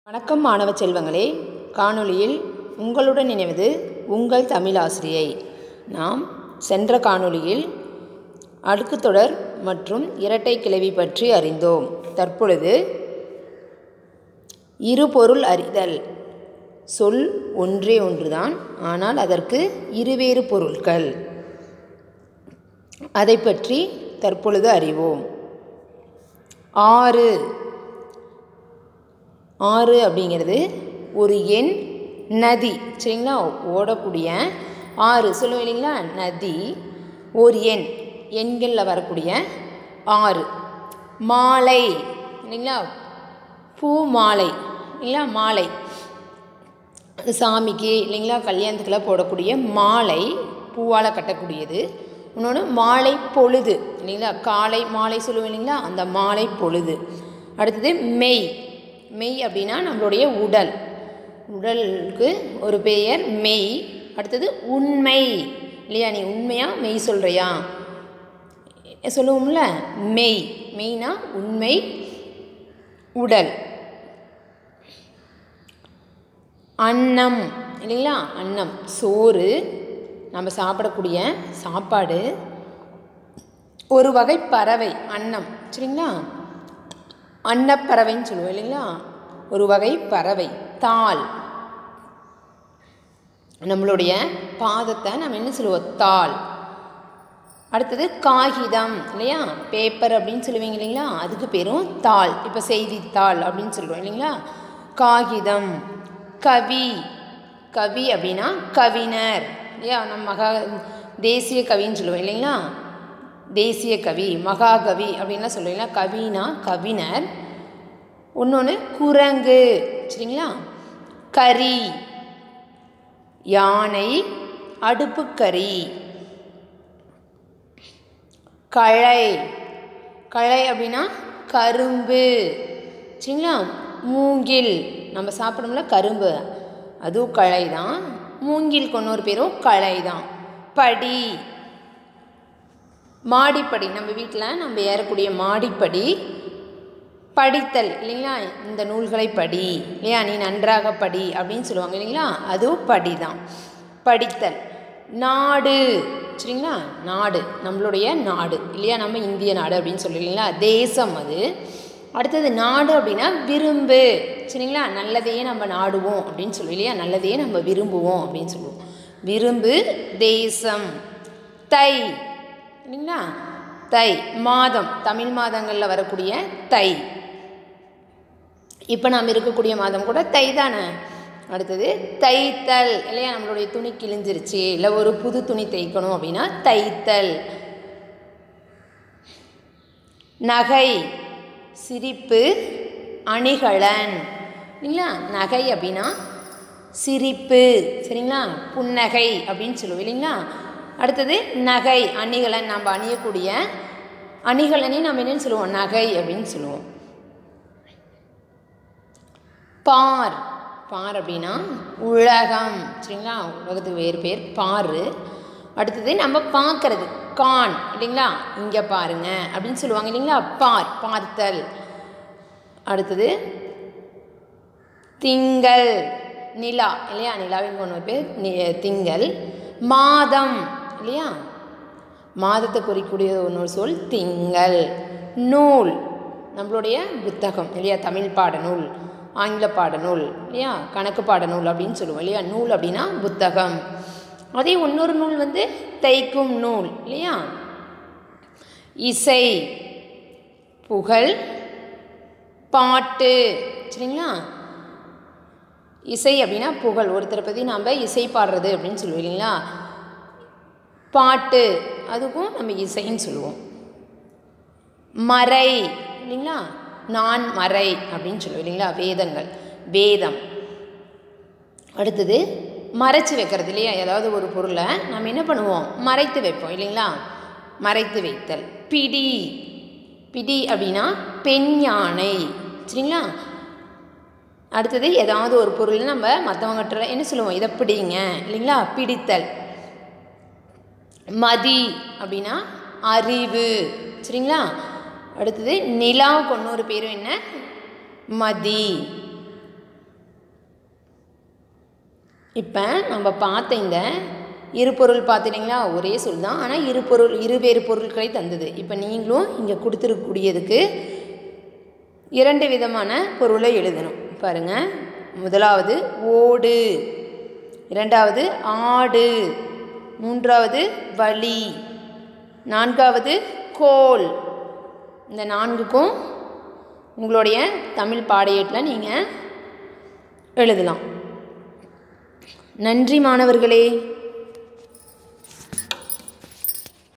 வணக்கம் மாணவ செல்வங்களே காணொளியில் உங்களுடன் இணைவது உங்கள் தமிழாசிரியை நாம் சென்ற காணொளியில் அடுக்குத்தொடர் மற்றும் இரட்டை கிளவி பற்றி அறிந்தோம் தற்பொழுது இருபொருள் அறிதல் சொல் ஒன்றே ஒன்றுதான் ஆனால் அதற்கு இருவேறு பொருட்கள் அதை பற்றி தற்பொழுது அறிவோம் ஆறு ஆறு அப்படிங்கிறது ஒரு எண் நதி சரிங்களா ஓடக்கூடிய ஆறு சொல்லுவோம் இல்லைங்களா நதி ஒரு எண் எண்களில் வரக்கூடிய ஆறு மாலை இல்லைங்களா பூ மாலை இல்லைங்களா மாலை சாமிக்கு இல்லைங்களா கல்யாணத்துக்கெல்லாம் போடக்கூடிய மாலை பூவால் கட்டக்கூடியது இன்னொன்று மாலை பொழுது இல்லைங்களா காலை மாலை சொல்லுவோம் இல்லைங்களா அந்த மாலை பொழுது அடுத்தது மெய் மெய் அப்படின்னா நம்மளுடைய உடல் உடலுக்கு ஒரு பெயர் மெய் அடுத்தது உண்மை இல்லையா நீ உண்மையா மெய் சொல்கிறியா சொல்லுவோம்ல மெய் மெய்னா உண்மை உடல் அன்னம் இல்லைங்களா அன்னம் சோறு நம்ம சாப்பிடக்கூடிய சாப்பாடு ஒரு வகை பறவை அன்னம் சரிங்களா அன்னப்பறவைன்னு சொல்லுவோம் இல்லைங்களா ஒரு வகை பறவை தாள் நம்மளுடைய பாதத்தை நம்ம என்ன சொல்லுவோம் தாள் அடுத்தது காகிதம் இல்லையா பேப்பர் அப்படின்னு சொல்லுவீங்க இல்லைங்களா அதுக்கு பேரும் தாள் இப்போ செய்தித்தாள் அப்படின்னு சொல்லுவோம் இல்லைங்களா காகிதம் கவி கவி அப்படின்னா கவிஞர் இல்லையா நம்ம மகா தேசிய கவின்னு சொல்லுவோம் இல்லைங்களா தேசிய கவி மகாகவி அப்படின்லாம் சொல்லுவீங்களா கவினா கவிஞர் இன்னொன்று குரங்கு சரிங்களா கரி யானை அடுப்புக்கறி களை களை அப்படின்னா கரும்பு சரிங்களா மூங்கில் நம்ம சாப்பிடும்ல கரும்பு அதுவும் களை தான் மூங்கில் கொன்னொரு பேரும் களை தான் படி மாடிப்படி நம்ம வீட்டில் நம்ம ஏறக்கூடிய மாடிப்படி படித்தல் இல்லைங்களா இந்த நூல்களை படி இல்லையா நீ நன்றாக படி அப்படின்னு சொல்லுவாங்க இல்லைங்களா அதுவும் படி தான் படித்தல் நாடு சரிங்களா நாடு நம்மளுடைய நாடு இல்லையா நம்ம இந்திய நாடு அப்படின்னு சொல்லி இல்லைங்களா தேசம் அது அடுத்தது நாடு அப்படின்னா விரும்பு சரிங்களா நல்லதையே நம்ம நாடுவோம் அப்படின்னு சொல்லி இல்லையா நல்லதையே நம்ம விரும்புவோம் அப்படின்னு சொல்லுவோம் விரும்பு தேசம் தை இல்லைங்களா தை மாதம் தமிழ் மாதங்களில் வரக்கூடிய தை இப்போ நாம் இருக்கக்கூடிய மாதம் கூட தை தானே அடுத்தது தைத்தல் இல்லையா நம்மளுடைய துணி கிழிஞ்சிருச்சு இல்லை ஒரு புது துணி தைக்கணும் அப்படின்னா தைத்தல் நகை சிரிப்பு அணிகலன் இல்லைங்களா நகை அப்படின்னா சிரிப்பு சரிங்களா புன்னகை அப்படின்னு சொல்லுவோம் இல்லைங்களா அடுத்தது நகை அணிகலன் நம்ம அணியக்கூடிய அணிகலனே நம்ம என்னன்னு சொல்லுவோம் நகை அப்படின்னு சொல்லுவோம் பார் பார் அப்படின்னா உலகம் சரிங்களா உலகத்துக்கு வேறு பேர் பாரு அடுத்தது நம்ம பார்க்கறது கான் இல்லைங்களா இங்கே பாருங்க அப்படின்னு சொல்லுவாங்க இல்லைங்களா பார் பார்த்தல் அடுத்தது திங்கள் நிலா இல்லையா நிலாவின் கொண்டு பேர் திங்கள் மாதம் இல்லையா மாதத்தை குறிக்கூடிய இன்னொரு சொல் திங்கள் நூல் நம்மளுடைய புத்தகம் இல்லையா தமிழ் பாடநூல் ஆங்கில பாடநூல் இல்லையா கணக்கு பாடநூல் அப்படின்னு சொல்லுவோம் இல்லையா நூல் அப்படின்னா புத்தகம் அதே இன்னொரு நூல் வந்து தைக்கும் நூல் இல்லையா இசை புகழ் பாட்டு சரிங்களா இசை அப்படின்னா புகழ் ஒருத்தரை பற்றி நாம் இசை பாடுறது அப்படின்னு சொல்லுவோம் இல்லைங்களா பாட்டு அதுக்கும் நம்ம இசைன்னு சொல்லுவோம் மறை இல்லைங்களா நான் மறை அப்படின்னு சொல்லுவோம் இல்லைங்களா வேதங்கள் வேதம் அடுத்தது மறைச்சி வைக்கிறது இல்லையா ஏதாவது ஒரு பொருளை நம்ம என்ன பண்ணுவோம் மறைத்து வைப்போம் இல்லைங்களா மறைத்து வைத்தல் பிடி பிடி அப்படின்னா பெண் யானை சரிங்களா அடுத்தது ஏதாவது ஒரு பொருள் நம்ம மற்றவங்ககிட்ட என்ன சொல்லுவோம் இதை பிடிங்க இல்லைங்களா பிடித்தல் மதி அப்படின்னா அறிவு சரிங்களா அடுத்தது நிலாவுக்கு இன்னொரு பேரும் என்ன மதி இப்போ நம்ம பார்த்த இந்த இரு பொருள் பார்த்துட்டிங்களா ஒரே சொல் தான் ஆனால் இரு பொருள் இருவேறு பொருட்களை தந்தது இப்போ நீங்களும் இங்கே கொடுத்துருக்கக்கூடியதுக்கு இரண்டு விதமான பொருளை எழுதணும் பாருங்கள் முதலாவது ஓடு இரண்டாவது ஆடு மூன்றாவது வழி நான்காவது கோல் இந்த நான்குக்கும் உங்களுடைய தமிழ் பாடையேட்டில் நீங்கள் எழுதலாம் நன்றி மாணவர்களே